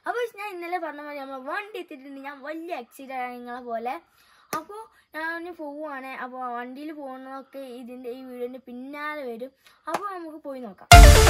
അപ്പോൾ ഞാൻ ഇന്നലെ പറഞ്ഞ പോലെ നമ്മൾ വണ്ടി എത്തിയിട്ടുണ്ട് ഞാൻ വലിയ ആക്സിഡൻ്റ് ആണ് നിങ്ങളെ പോലെ അപ്പോൾ ഞാൻ പോവുകയാണ് അപ്പോൾ വണ്ടിയിൽ പോകുന്നതൊക്കെ ഇതിൻ്റെ ഈ വീടിൻ്റെ പിന്നാലെ വരും അപ്പോൾ നമുക്ക് പോയി നോക്കാം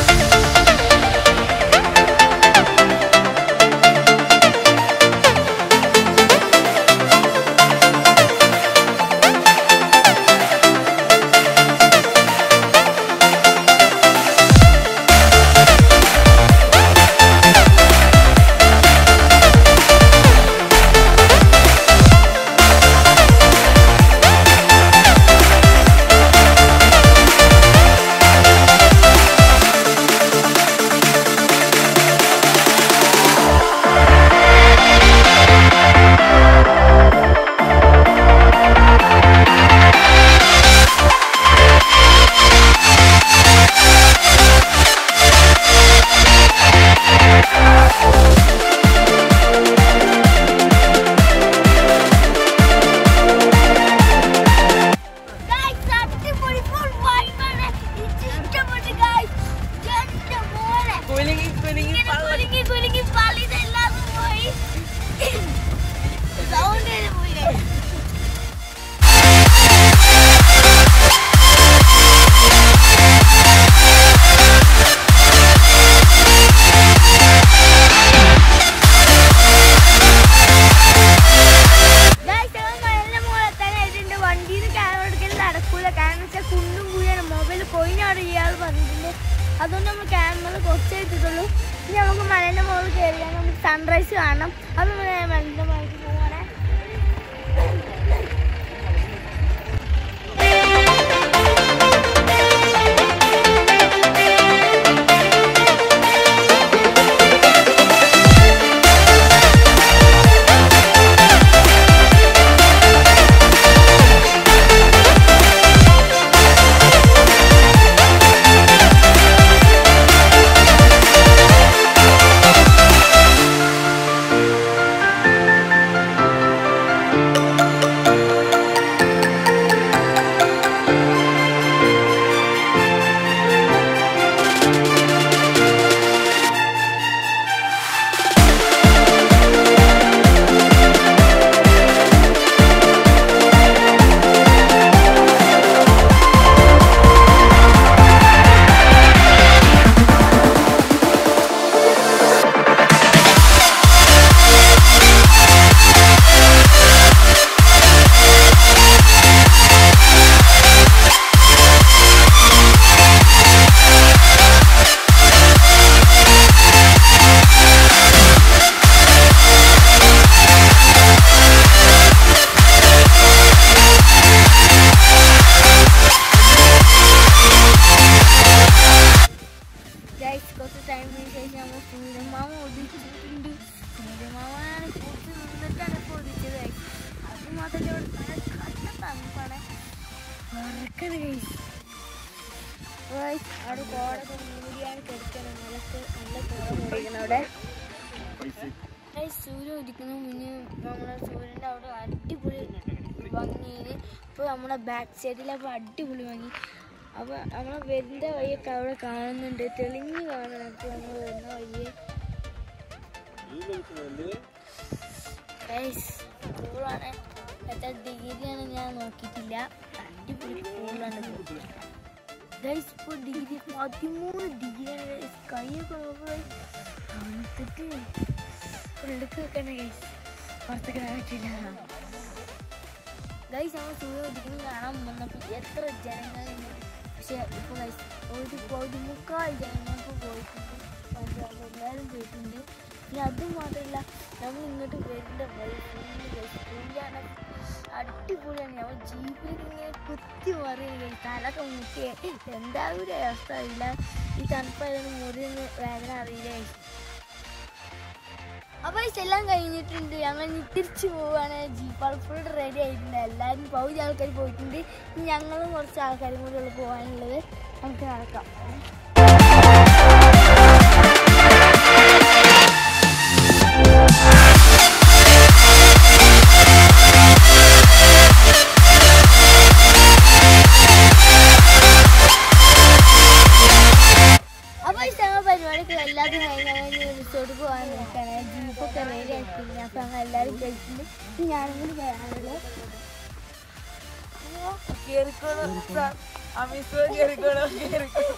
Guys, അടിപൊളി full vibe ആണ്. എനിക്ക് ഇഷ്ടപ്പെട്ടു guys. എന്റെ മോനെ. കുലുങ്ങി കുലുങ്ങി ഇങ്ങനെ കുലുങ്ങി കുലുങ്ങി പള്ളിയിലെല്ലാം പോയി. Sound വരെ പോയി guys. Guys, ഞങ്ങൾ മലയുടെ മുകളിൽ തന്നെ ഇതിന്റെ വണ്ടിയിൽ ക്യാമറ എടുക്കൽ നടക്കൂല കാരണം വെച്ചാൽ കുണ്ടും കുഴിയാണ് മൊബൈൽ കൊയിനാണ് ഇയാൾ പറഞ്ഞിട്ടുണ്ട് അതുകൊണ്ട് നമ്മൾ ക്യാമറ കുറച്ച് എടുത്തിട്ടുള്ളൂ ഇനി നമുക്ക് മലയുടെ മുകളിൽ കയറിയാൽ നമുക്ക് സൺറൈസ് കാണണം അത് നമ്മൾ മലയുടെ മുകളിൽ പോവാണേ ഗൈസ് കുറച്ച് ടൈമിന് ശേഷം നമ്മൾ സൂര്യമാമ ഒതിച്ചിട്ടുണ്ട് സൂര്യമാമനാണ് കുറച്ച് നിന്നിട്ടാണ് ഇപ്പോൾ ഒതിച്ചത് guys. അത് മാത്രമല്ല ഇവിടെ നല്ല കട്ട തണുപ്പാണ് വറക്കണ് ഗൈസ് ഗൈസ് അവിടെ കോടൊക്കെ മൂടിയാണ് കിടക്കുന്നത് നിലത്ത് നല്ല കോട മൂടിയിരിക്കണം അവിടെ ഗൈസ് സൂര്യൻ ഉദിക്കുന്നു മുന്നേ നമ്മുടെ സൂര്യൻ്റെ അവിടെ അടിപൊളി ഭംഗിയിൽ ഇപ്പോൾ നമ്മുടെ ബാക്ക് സൈഡിലപ്പോൾ അടിപൊളി ഭംഗി അപ്പോൾ നമ്മളെ വരുന്ന വഴിയൊക്കെ അവിടെ കാണുന്നുണ്ട് തെളിഞ്ഞ് കാണണം അപ്പോൾ നമ്മൾ വരുന്ന വഴിയെ ഗൈസ് കൂളാണ് എത്ര ഡിഗ്രിയാണ് ഞാൻ നോക്കിയിട്ടില്ല അടിപൊളി കൂളാണ് ഗൈസ് ഇപ്പോൾ ഡിഗ്രി പതിമൂന്ന് ഡിഗ്രിയാണ് ഗൈസ് കൈയൊക്കെ നോക്കുക തണുത്തിട്ട് ഉള്ളിലേക്ക് വെക്കണേ ഗൈസ് പുറത്തേക്ക് ഇടാൻ പറ്റില്ല ഗൈസ് നമ്മൾ സൂര്യ ഉദിക്കുന്നത് കാണാൻ വന്നപ്പോൾ എത്ര ജനങ്ങളുണ്ട് പക്ഷെ ഇപ്പോൾ ഗൈസ് ഒരു പകുതി മുക്കാൽ ജനങ്ങൾക്ക് പോയിട്ടുണ്ട് അപ്പോൾ അത് എല്ലാവരും പോയിട്ടുണ്ട് പിന്നെ അതും മാത്രമല്ല നമ്മൾ ഇങ്ങോട്ട് വരുന്ന വഴി ഫുള്ള് ഗൈസ് ഫുള്ളാണ് അടിപൊളിയാണ് നമ്മൾ ജീപ്പിലേക്ക് ഇങ്ങനെ കുത്തി മറിയുക ഗൈസ് തലൊക്കെ മുട്ടിയ എന്താ ഒരു അവസ്ഥ അറിയില്ല ഈ തണുപ്പായതുകൊണ്ട് മുറിയൊന്നും വേദന അറിയില്ല ഗൈസ് അപ്പോൾ ഇതെല്ലാം കഴിഞ്ഞിട്ടുണ്ട് ഞങ്ങൾ ഇനി തിരിച്ചു പോവുകയാണ് ജീപ്പ് ഫുൾ റെഡി ആയിട്ടുണ്ട് എല്ലാവരും പകുതി ആൾക്കാർ പോയിട്ടുണ്ട് ഇനി ഞങ്ങളും കുറച്ച് ആൾക്കാരും കൂടെ ഉള്ളു പോകാനുള്ളത് നമുക്ക് നടക്കാം അപ്പോൾ ഈ ഞങ്ങൾ പരിപാടികൾ എല്ലാത്തിനും കഴിഞ്ഞാൽ റിസോർട്ട് പോകാൻ നോക്കുകയാണ് ഷെഫൊക്കെ റെഡി ആക്കിയിരുന്നു അപ്പം ഞങ്ങൾ എല്ലാവരും കഴിച്ചിട്ടുണ്ട് ഇനി ഞാനും കൂടി കയറാനുള്ളത് കേറിക്കോളൂ അമീസ് കേറിക്കോളൂ കേറിക്കോളൂ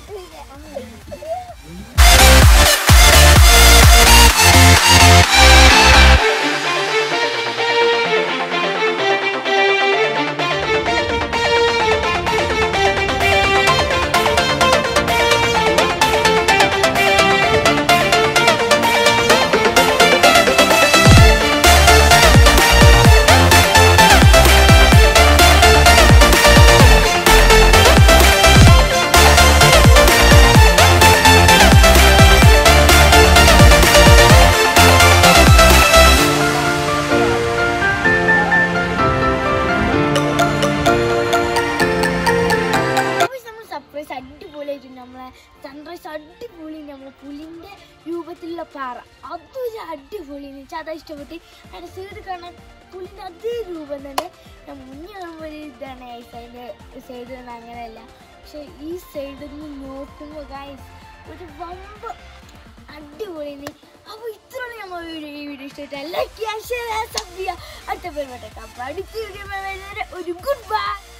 നമ്മൾ സർപ്രൈസ് അടിപൊളിയായിട്ടുണ്ട് നമ്മളെ സൺറൈസ് അടിപൊളി നമ്മളെ പുലിന്റെ രൂപത്തിലുള്ള പാറ അതൊരു അടിപൊളി എനിക്ക് അതാ ഇഷ്ടപ്പെട്ട് അതിന്റെ സൈഡ് കാണാൻ പുലിന്റെ അതേ രൂപം തന്നെ ഞാൻ മുന്നേ കാണുമ്പോൾ ഒരു ഇതാണ് ഗൈസ് അതിന്റെ സൈഡ് തന്നെ അങ്ങനെയല്ല പക്ഷെ ഈ സൈഡിൽ നിന്ന് നോക്കുമ്പോൾ ഗൈസ് ഒരു വമ്പ് അടിപൊളി അപ്പോൾ ഇത്രയാണ് നമ്മൾ വീഡിയോ ഈ വീഡിയോ ഇഷ്ടമായിട്ട് ലൈക്ക് ചെയ്യുക ഷെയർ ചെയ്യുക സബ് ചെയ്യുക അടുത്ത പേര് അടുത്ത വീഡിയോ ഒരു ഗുഡ് ബൈ